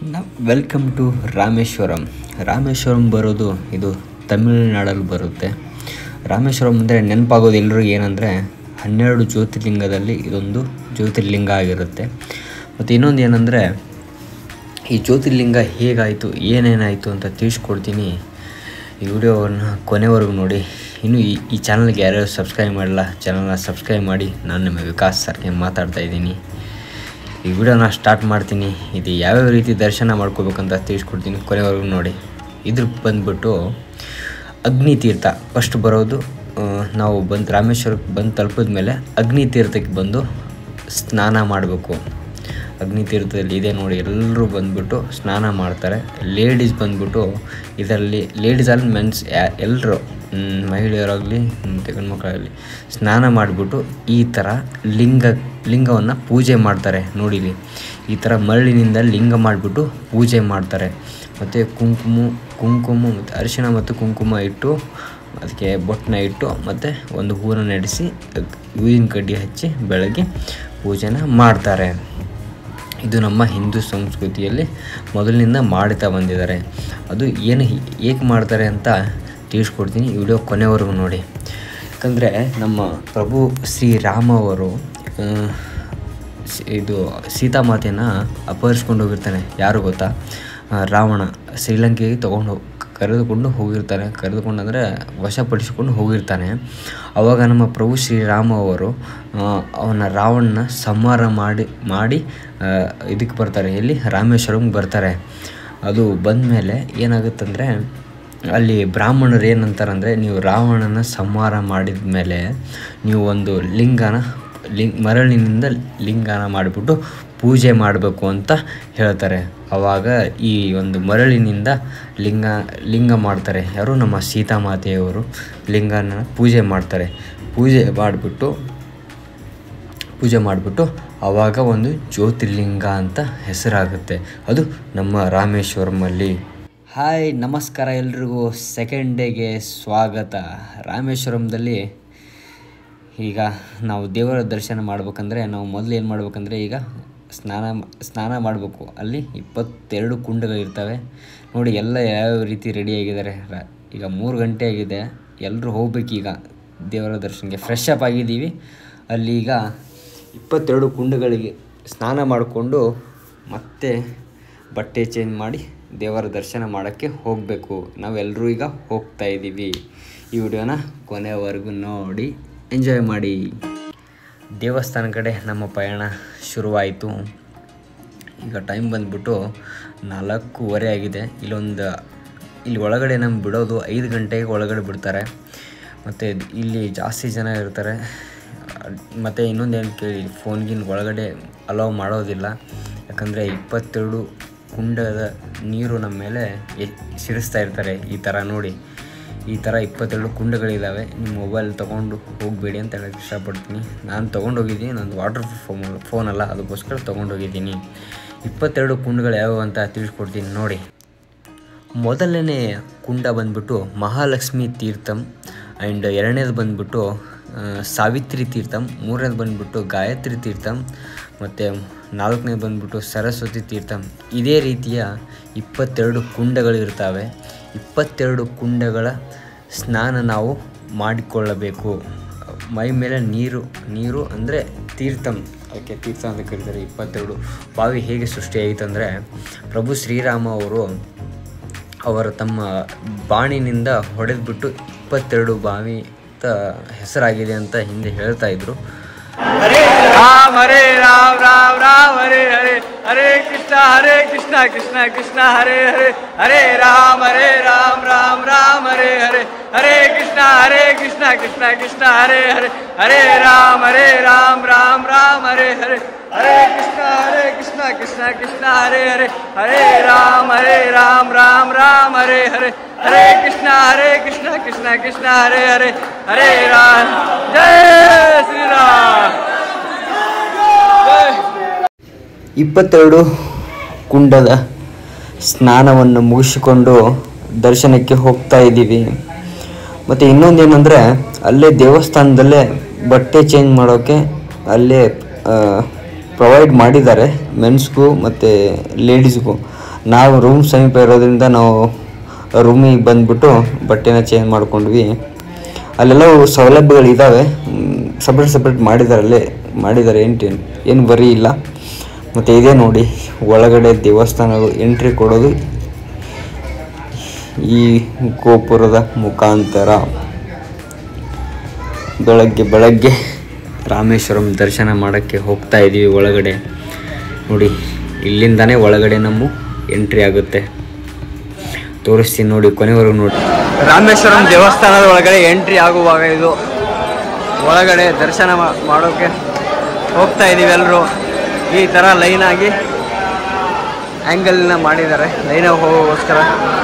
ನ- welcome to Rameswaram Rameswaram ಬರೋದು ಇದು ತಮಿಳುನಾಡಲ್ಲಿ ಬರುತ್ತೆ ರಾಮೇಶ್ವರಂ ಅಂದರೆ ನೆನಪಾಗೋದು ಎಲ್ರಿಗೂ ಏನಂದರೆ ಹನ್ನೆರಡು ಜ್ಯೋತಿರ್ಲಿಂಗದಲ್ಲಿ ಇದೊಂದು ಜ್ಯೋತಿರ್ಲಿಂಗ ಆಗಿರುತ್ತೆ ಮತ್ತು ಇನ್ನೊಂದು ಏನಂದರೆ ಈ ಜ್ಯೋತಿರ್ಲಿಂಗ ಹೇಗಾಯಿತು ಏನೇನಾಯಿತು ಅಂತ ತಿಳಿಸ್ಕೊಡ್ತೀನಿ ಈ ವಿಡಿಯೋವನ್ನು ಕೊನೆವರೆಗೂ ನೋಡಿ ಇನ್ನು ಈ ಈ ಚಾನಲ್ಗೆ ಯಾರ್ಯಾರು ಸಬ್ಸ್ಕ್ರೈಬ್ ಮಾಡಿಲ್ಲ ಚಾನಲ್ನ ಸಬ್ಸ್ಕ್ರೈಬ್ ಮಾಡಿ ನಾನು ನಿಮ್ಮ ವಿಕಾಸ್ ಸರ್ಗೆ ಮಾತಾಡ್ತಾ ಇದ್ದೀನಿ ಈ ವಿಡಿಯೋನ ಸ್ಟಾರ್ಟ್ ಮಾಡ್ತೀನಿ ಇದು ಯಾವ್ಯಾವ ರೀತಿ ದರ್ಶನ ಮಾಡ್ಕೋಬೇಕಂತ ತಿಳಿಸ್ಕೊಡ್ತೀನಿ ಕೊನೆವರೆಗೂ ನೋಡಿ ಇದ್ರ ಬಂದ್ಬಿಟ್ಟು ಅಗ್ನಿ ತೀರ್ಥ ಫಸ್ಟ್ ಬರೋದು ಆ, ನಾವು ಬಂದು ರಾಮೇಶ್ವರಕ್ಕೆ ಬಂದು ತಲುಪಿದ ಮೇಲೆ ಅಗ್ನಿ ತೀರ್ಥಕ್ಕೆ ಬಂದು ಸ್ನಾನ ಮಾಡಬೇಕು ಅಗ್ನಿ ತೀರ್ಥದಲ್ಲಿ ಇದೆ ನೋಡಿ ಎಲ್ಲರೂ ಬಂದ್ಬಿಟ್ಟು ಸ್ನಾನ ಮಾಡ್ತಾರೆ ಲೇಡೀಸ್ ಬಂದ್ಬಿಟ್ಟು ಇದರಲ್ಲಿ ಲೇಡೀಸ್ ಅಲ್ಲಿ ಮೆನ್ಸ್ ಎಲ್ಲರೂ ಮಹಿಳೆಯರಾಗಲಿ ಮತ್ತು ಗಂಡ್ಮಕ್ಳಾಗಲಿ ಸ್ನಾನ ಮಾಡಿಬಿಟ್ಟು ಈ ಥರ ಲಿಂಗ ಲಿಂಗವನ್ನು ಪೂಜೆ ಮಾಡ್ತಾರೆ ನೋಡಿಲಿ ಈ ಥರ ಮರಳಿನಿಂದ ಲಿಂಗ ಮಾಡಿಬಿಟ್ಟು ಪೂಜೆ ಮಾಡ್ತಾರೆ ಮತ್ತು ಕುಂಕುಮ ಕುಂಕುಮ ಮತ್ತು ಅರಿಶಿಣ ಮತ್ತು ಕುಂಕುಮ ಇಟ್ಟು ಅದಕ್ಕೆ ಬೊಟ್ಟನ್ನ ಇಟ್ಟು ಮತ್ತು ಒಂದು ಹೂರನ್ನ ನಡೆಸಿ ಹೂವಿನ ಕಡ್ಡಿ ಹಚ್ಚಿ ಬೆಳಗ್ಗೆ ಪೂಜೆನ ಮಾಡ್ತಾರೆ ಇದು ನಮ್ಮ ಹಿಂದೂ ಸಂಸ್ಕೃತಿಯಲ್ಲಿ ಮೊದಲಿನಿಂದ ಮಾಡ್ತಾ ಬಂದಿದ್ದಾರೆ ಅದು ಏನು ಏಕೆ ಮಾಡ್ತಾರೆ ಅಂತ ತಿಳಿಸ್ಕೊಡ್ತೀನಿ ಈ ವಿಡಿಯೋ ಕೊನೆವರೆಗೂ ನೋಡಿ ಯಾಕಂದರೆ ನಮ್ಮ ಪ್ರಭು ಶ್ರೀರಾಮ ಅವರು ಆ, ಸಿ- ಇದು ಸೀತಾಮಾತೆಯನ್ನು ಅಪಹರಿಸ್ಕೊಂಡು ಹೋಗಿರ್ತಾನೆ ಯಾರು ಗೊತ್ತಾ ಆ, ರಾವಣ ಶ್ರೀಲಂಕೆಗೆ ತೊಗೊಂಡು ಹೋಗಿ ಕರೆದುಕೊಂಡು ಹೋಗಿರ್ತಾನೆ ಕರೆದುಕೊಂಡು ಅಂದರೆ ವಶಪಡಿಸಿಕೊಂಡು ಹೋಗಿರ್ತಾನೆ ಆವಾಗ ನಮ್ಮ ಪ್ರಭು ಶ್ರೀರಾಮ ಅವರು ಆ, ಅವನ ರಾವಣನ ಸಂಹಾರ ಮಾಡಿ ಮಾಡಿ ಆ, ಇದಕ್ಕೆ ಬರ್ತಾರೆ ಎಲ್ಲಿ ರಾಮೇಶ್ವರಂಗೆ ಬರ್ತಾರೆ ಅದು ಬಂದಮೇಲೆ ಏನಾಗುತ್ತಂದರೆ ಅಲ್ಲಿ ಬ್ರಾಹ್ಮಣರು ಏನಂತಾರಂದರೆ ನೀವು ರಾವಣನ ಸಂಹಾರ ಮಾಡಿದ ಮೇಲೆ ನೀವು ಒಂದು ಲಿಂಗನ ಲಿಂಗ್ ಮರಳಿನಿಂದ ಲಿಂಗನ ಮಾಡಿಬಿಟ್ಟು ಪೂಜೆ ಮಾಡಬೇಕು ಅಂತ ಹೇಳ್ತಾರೆ ಆವಾಗ ಈ ಒಂದು ಮರಳಿನಿಂದ ಲಿಂಗ ಲಿಂಗ ಮಾಡ್ತಾರೆ ಯಾರು ನಮ್ಮ ಸೀತಾಮಾತೆಯವರು ಲಿಂಗನ ಪೂಜೆ ಮಾಡ್ತಾರೆ ಪೂಜೆ ಮಾಡಿಬಿಟ್ಟು ಪೂಜೆ ಮಾಡಿಬಿಟ್ಟು ಆವಾಗ ಒಂದು ಜ್ಯೋತಿರ್ಲಿಂಗ ಅಂತ ಹೆಸರಾಗುತ್ತೆ ಅದು ನಮ್ಮ ರಾಮೇಶ್ವರಮಲ್ಲಿ ಹಾಯ್ ನಮಸ್ಕಾರ ಎಲ್ರಿಗೂ ಸೆಕೆಂಡ್ ಡೇಗೆ ಸ್ವಾಗತ ರಾಮೇಶ್ವರಂದಲ್ಲಿ ಈಗ ನಾವು ದೇವರ ದರ್ಶನ ಮಾಡ್ಬೇಕಂದ್ರೆ ನಾವು ಮೊದಲು ಏನು ಮಾಡ್ಬೇಕಂದ್ರೆ ಈಗ ಸ್ನಾನ ಸ್ನಾನ ಮಾಡಬೇಕು ಅಲ್ಲಿ ಇಪ್ಪತ್ತೆರಡು ಕುಂಡಗಳಿರ್ತವೆ ನೋಡಿ ಎಲ್ಲ ಯಾವ್ಯಾವ ರೀತಿ ರೆಡಿಯಾಗಿದ್ದಾರೆ ರ- ಈಗ ಮೂರು ಗಂಟೆ ಆಗಿದೆ ಎಲ್ಲರೂ ಹೋಗ್ಬೇಕೀಗ ದೇವರ ದರ್ಶನಕ್ಕೆ ಫ್ರೆಶ್ ಅಪ್ ಆಗಿದ್ದೀವಿ ಅಲ್ಲಿ ಈಗ ಇಪ್ಪತ್ತೆರಡು ಕುಂಡಗಳಿಗೆ ಸ್ನಾನ ಮಾಡಿಕೊಂಡು ಮತ್ತೆ ಬಟ್ಟೆ ಚೇಂಜ್ ಮಾಡಿ ದೇವರ ದರ್ಶನ ಮಾಡೋಕ್ಕೆ ಹೋಗಬೇಕು ನಾವೆಲ್ಲರೂ ಈಗ ಹೋಗ್ತಾ ಇದ್ದೀವಿ ಈ ವಿಡಿಯೋನ ಕೊನೆವರೆಗೂ ನೋಡಿ ಎಂಜಾಯ್ ಮಾಡಿ ದೇವಸ್ಥಾನ ಕಡೆ ನಮ್ಮ ಪಯಣ ಶುರುವಾಯಿತು ಈಗ ಟೈಮ್ ಬಂದ್ಬಿಟ್ಟು ನಾಲ್ಕೂವರೆ ಆಗಿದೆ ಇಲ್ಲೊಂದು ಇಲ್ಲಿ ಒಳಗಡೆ ನಮ್ಗೆ ಬಿಡೋದು ಐದು ಗಂಟೆಗೆ ಒಳಗಡೆ ಬಿಡ್ತಾರೆ ಮತ್ತು ಇಲ್ಲಿ ಜಾಸ್ತಿ ಜನ ಇರ್ತಾರೆ ಮತ್ತು ಇನ್ನೊಂದೇನು ಕೇಳಿ ಫೋನ್ಗಿನ ಒಳಗಡೆ ಅಲೌ ಮಾಡೋದಿಲ್ಲ ಯಾಕಂದರೆ ಇಪ್ಪತ್ತೆರಡು ಕುಂಡದ ನೀರು ನಮ್ಮ ಮೇಲೆ ಎ- ಸಿಡಿಸ್ತಾ ಇರ್ತಾರೆ ಈ ಥರ ನೋಡಿ ಈ ಥರ ಇಪ್ಪತ್ತೆರಡು ಕುಂಡಗಳಿದ್ದಾವೆ ನಿಮ್ಮ ಮೊಬೈಲ್ ತೊಗೊಂಡು ಹೋಗಬೇಡಿ ಅಂತ ಹೇಳಕ್ಕೆ ಇಷ್ಟಪಡ್ತೀನಿ ನಾನು ತೊಗೊಂಡೋಗಿದ್ದೀನಿ ನಂದು ವಾಟರ್ ಫೋನ್ ಫೋನ್ ಅಲ್ಲ ಅದಕ್ಕೋಸ್ಕರ ತೊಗೊಂಡೋಗಿದ್ದೀನಿ ಇಪ್ಪತ್ತೆರಡು ಕುಂಡಗಳು ಯಾವುವು ಅಂತ ತಿಳಿಸ್ಕೊಡ್ತೀನಿ ನೋಡಿ ಮೊದಲನೇ ಕುಂಡ ಬಂದ್ಬಿಟ್ಟು ಮಹಾಲಕ್ಷ್ಮಿ ತೀರ್ಥಂ ಆ್ಯಂಡ್ ಎರಡನೇದು ಬಂದ್ಬಿಟ್ಟು ಆ, ಸಾವಿತ್ರಿ ತೀರ್ಥಂ ಮೂರನೇದು ಬಂದ್ಬಿಟ್ಟು ಗಾಯತ್ರಿ ತೀರ್ಥಂ ಮತ್ತು ನಾಲ್ಕನೇದು ಬಂದ್ಬಿಟ್ಟು ಸರಸ್ವತಿ ತೀರ್ಥಂ ಇದೇ ರೀತಿಯ ಇಪ್ಪತ್ತೆರಡು ಕುಂಡಗಳಿರ್ತವೆ ಇಪ್ಪತ್ತೆರಡು ಕುಂಡಗಳ ಸ್ನಾನ ನಾವು ಮಾಡಿಕೊಳ್ಳಬೇಕು ಮೈ ಮೇಲೆ ನೀರು ನೀರು ಅಂದರೆ ತೀರ್ಥಂ ಅದಕ್ಕೆ ತೀರ್ಥ ಅಂತ ಕರೀತಾರೆ ಇಪ್ಪತ್ತೆರಡು ಬಾವಿ ಹೇಗೆ ಸೃಷ್ಟಿಯಾಯಿತಂದರೆ ಪ್ರಭು ಶ್ರೀರಾಮ ಅವರು ಅವರ ತಮ್ಮ ಬಾಣಿನಿಂದ ಹೊಡೆದ್ಬಿಟ್ಟು ಇಪ್ಪತ್ತೆರಡು ಬಾವಿ ಅಂತ ಹೆಸರಾಗಿದೆ ಅಂತ ಹಿಂದೆ ಹೇಳ್ತಾ ಇದ್ರು राम हरे राम राम राम हरे हरे हरे कृष्णा हरे कृष्णा कृष्णा कृष्णा हरे हरे हरे राम हरे राम राम राम हरे हरे हरे कृष्णा हरे कृष्णा कृष्णा कृष्णा हरे हरे हरे राम हरे राम राम राम हरे हरे हरे कृष्णा हरे कृष्णा कृष्णा कृष्णा हरे हरे हरे राम हरे राम राम राम हरे हरे हरे कृष्णा हरे कृष्णा कृष्णा कृष्णा हरे हरे हरे राम जय श्री राम जय ಇಪ್ಪತ್ತೆರಡು ಕುಂಡದ ಸ್ನಾನವನ್ನು ಮುಗಿಸಿಕೊಂಡು ದರ್ಶನಕ್ಕೆ ಹೋಗ್ತಾ ಇದ್ದೀವಿ ಮತ್ತು ಇನ್ನೊಂದೇನೆಂದರೆ ಅಲ್ಲೇ ದೇವಸ್ಥಾನದಲ್ಲೇ ಬಟ್ಟೆ ಚೇಂಜ್ ಮಾಡೋಕ್ಕೆ ಅಲ್ಲೇ ಪ್ರೊವೈಡ್ ಮಾಡಿದ್ದಾರೆ ಮೆನ್ಸ್ಗೂ ಮತ್ತು ಲೇಡೀಸ್ಗೂ ನಾವು ರೂಮ್ ಸಮೀಪ ಇರೋದ್ರಿಂದ ನಾವು ರೂಮಿಗೆ ಬಂದ್ಬಿಟ್ಟು ಬಟ್ಟೆನ ಚೇಂಜ್ ಮಾಡ್ಕೊಂಡ್ವಿ ಅಲ್ಲೆಲ್ಲವೂ ಸೌಲಭ್ಯಗಳು ಇದ್ದಾವೆ ಸಪ್ರೇಟ್ ಸಪ್ರೇಟ್ ಮಾಡಿದ್ದಾರೆ ಅಲ್ಲೇ ಮಾಡಿದ್ದಾರೆ ಏನು ಏನು ಬರೀ ಇಲ್ಲ ಮತ್ತು ಇದೇ ನೋಡಿ ಒಳಗಡೆ ದೇವಸ್ಥಾನಗಳು ಎಂಟ್ರಿ ಕೊಡೋದು ಈ ಗೋಪುರದ ಮುಖಾಂತರ ಬೆಳಗ್ಗೆ ಬೆಳಗ್ಗೆ ರಾಮೇಶ್ವರಂ ದರ್ಶನ ಮಾಡೋಕ್ಕೆ ಹೋಗ್ತಾ ಇದ್ದೀವಿ ಒಳಗಡೆ ನೋಡಿ ಇಲ್ಲಿಂದಾನೇ ಒಳಗಡೆ ನಮ್ಮ ಎಂಟ್ರಿ ಆಗುತ್ತೆ ತೋರಿಸ್ತೀನಿ ನೋಡಿ ಕೊನೆವರೆಗೂ ನೋಡಿ ರಾಮೇಶ್ವರಂ ದೇವಸ್ಥಾನದ ಒಳಗಡೆ ಎಂಟ್ರಿ ಆಗುವಾಗ ಇದು ಒಳಗಡೆ ದರ್ಶನ ಮಾ- ಮಾಡೋಕೆ ಹೋಗ್ತಾ ಇದ್ದೀವಿ ಎಲ್ಲರೂ ಈ ಥರ ಲೈನ್ ಆಗಿ ಆ್ಯಂಗಲ್ನ ಮಾಡಿದ್ದಾರೆ ಲೈನಾಗಿ ಹೋಗೋಗೋಸ್ಕರ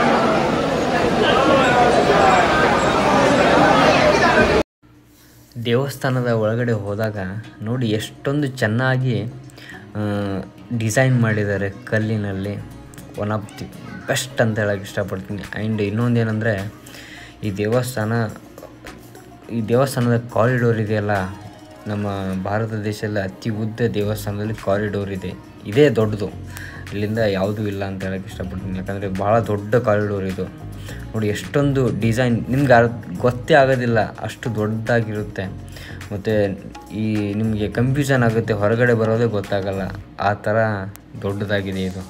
ದೇವಸ್ಥಾನದ ಒಳಗಡೆ ಹೋದಾಗ ನೋಡಿ ಎಷ್ಟೊಂದು ಚೆನ್ನಾಗಿ ಡಿಸೈನ್ ಮಾಡಿದ್ದಾರೆ ಕಲ್ಲಿನಲ್ಲಿ ಒನ್ ಆಫ್ ದಿ ಬೆಸ್ಟ್ ಅಂತ ಹೇಳಕ್ಕೆ ಇಷ್ಟಪಡ್ತೀನಿ ಆ್ಯಂಡ್ ಇನ್ನೊಂದೇನೆಂದರೆ ಈ ದೇವಸ್ಥಾನ ಈ ದೇವಸ್ಥಾನದ ಕಾರಿಡೋರ್ ಇದೆಯಲ್ಲ ನಮ್ಮ ಭಾರತ ದೇಶದಲ್ಲಿ ಅತಿ ಉದ್ದ ದೇವಸ್ಥಾನದಲ್ಲಿ ಕಾರಿಡೋರ್ ಇದೆ ಇದೇ ದೊಡ್ಡದು ಇಲ್ಲಿಂದ ಯಾವುದೂ ಇಲ್ಲ ಅಂತ ಹೇಳಕ್ಕೆ ಇಷ್ಟಪಡ್ತೀನಿ ಯಾಕಂದರೆ ಭಾಳ ದೊಡ್ಡ ಕಾರಿಡೋರ್ ಇದು ನೋಡಿ ಎಷ್ಟೊಂದು ಡಿಸೈನ್ ನಿಮ್ಗೆ ಅರ್ ಗೊತ್ತೇ ಆಗೋದಿಲ್ಲ ಅಷ್ಟು ದೊಡ್ಡದಾಗಿರುತ್ತೆ ಮತ್ತು ಈ ನಿಮಗೆ ಕನ್ಫ್ಯೂಷನ್ ಆಗುತ್ತೆ ಹೊರಗಡೆ ಬರೋದೇ ಗೊತ್ತಾಗಲ್ಲ ಆ ಥರ ದೊಡ್ಡದಾಗಿದೆ ಇದು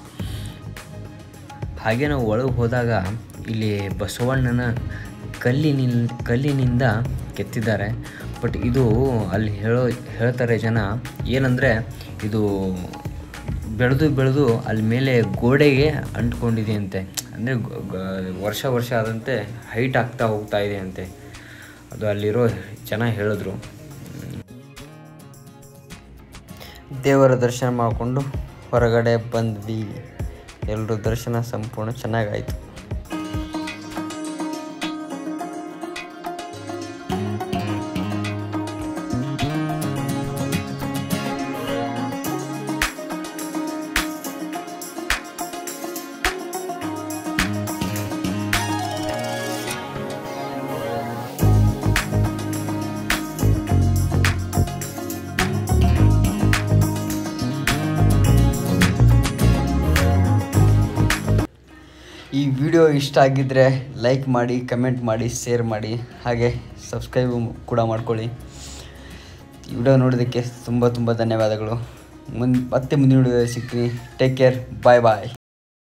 ಹಾಗೆ ನಾವು ಒಳಗೆ ಹೋದಾಗ ಇಲ್ಲಿ ಬಸವಣ್ಣನ ಕಲ್ಲಿನಿಲ್ ಕಲ್ಲಿನಿಂದ ಕೆತ್ತಿದ್ದಾರೆ ಬಟ್ ಇದು ಅಲ್ಲಿ ಹೇಳೋ ಹೇಳ್ತಾರೆ ಜನ ಏನಂದರೆ ಇದು ಬೆಳೆದು ಬೆಳೆದು ಅಲ್ಲಿ ಮೇಲೆ ಗೋಡೆಗೆ ಅಂಟ್ಕೊಂಡಿದೆ ಅಂತೆ ಅಂದರೆ ವರ್ಷ ವರ್ಷ ಆದಂತೆ ಹೈಟ್ ಆಗ್ತಾ ಹೋಗ್ತಾ ಇದೆ ಅಂತೆ ಅದು ಅಲ್ಲಿರೋ ಜನ ಹೇಳಿದ್ರು ದೇವರ ದರ್ಶನ ಮಾಡಿಕೊಂಡು ಹೊರಗಡೆ ಬಂದ್ವಿ ಎಲ್ಲರೂ ದರ್ಶನ ಸಂಪೂರ್ಣ ಚೆನ್ನಾಗಾಯಿತು ಈ ವಿಡಿಯೋ ಇಷ್ಟ ಆಗಿದ್ದರೆ ಲೈಕ್ ಮಾಡಿ ಕಮೆಂಟ್ ಮಾಡಿ ಶೇರ್ ಮಾಡಿ ಹಾಗೆ ಸಬ್ಸ್ಕ್ರೈಬ್ ಕೂಡ ಮಾಡ್ಕೊಳ್ಳಿ ಈ ವಿಡಿಯೋ ನೋಡೋದಕ್ಕೆ ತುಂಬ ತುಂಬ ಧನ್ಯವಾದಗಳು ಮುನ್ ಮತ್ತೆ ಮುಂದಿನ ವಿಡಿಯೋದಲ್ಲಿ ಸಿಗ್ತೀನಿ ಟೇಕ್ ಕೇರ್ ಬಾಯ್ ಬಾಯ್